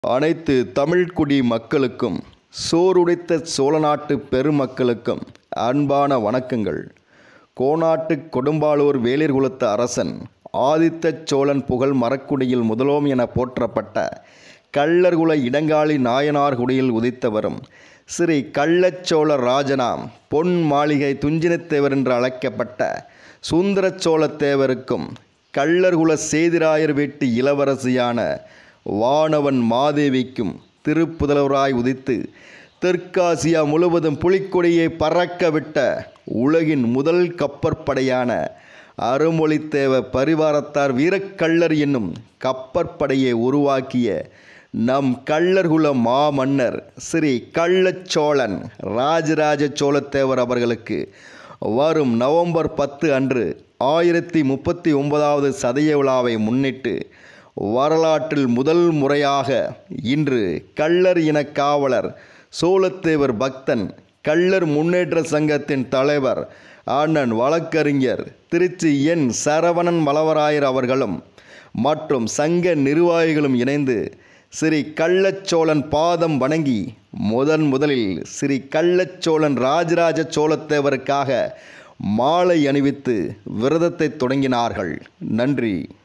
அனைத்து தமிழ்குடி மக்களுக்கும் சோறுடைத்த சோழநாட்டு பெருமக்களுக்கும் அன்பான வணக்கங்கள் கோனாட்டு கொடும்பாளூர் வேளிர் குலத்து அரசன் ஆதித்த சோழன் புகழ் மரக்குடியில் முதலோம் என போற்றப்பட்ட கள்ளர்குல இடங்காளி நாயனார் குடியில் உதித்தவரும் ஸ்ரீ கள்ளச்சோழ ராஜனாம் பொன் மாளிகை துஞ்சினத்தேவர் என்று அழைக்கப்பட்ட சுந்தரச் சோழத்தேவருக்கும் கள்ளர்குல சேதிராயர் வீட்டு இளவரசியான வானவன் மாதேவிக்கும் திருப்புதல்வராய் உதித்து தெற்காசியா முழுவதும் புலிக்கொடியை பறக்க விட்ட உலகின் முதல் கப்பற்படையான அருமொழித்தேவ பரிவாரத்தார் வீரக்கள்ளர் என்னும் கப்பற்படையை உருவாக்கிய நம் கள்ளர்குல மாமன்னர் ஸ்ரீ கள்ளச்சோழன் ராஜராஜ சோழத்தேவர் அவர்களுக்கு வரும் நவம்பர் பத்து அன்று ஆயிரத்தி முப்பத்தி ஒன்பதாவது சதய விழாவை முன்னிட்டு வரலாற்றில் முதல் முறையாக இன்று கள்ளர் இன காவலர் சோழத்தேவர் பக்தன் கள்ளர் முன்னேற்ற சங்கத்தின் தலைவர் அண்ணன் வழக்கறிஞர் திருச்சி என் சரவணன் மலவராயர் அவர்களும் மற்றும் சங்க நிர்வாகிகளும் இணைந்து ஸ்ரீ கள்ளச்சோழன் பாதம் வணங்கி முதன் முதலில் ஸ்ரீ கள்ளச்சோழன் ராஜராஜ சோழத்தேவருக்காக மாலை அணிவித்து விரதத்தை தொடங்கினார்கள் நன்றி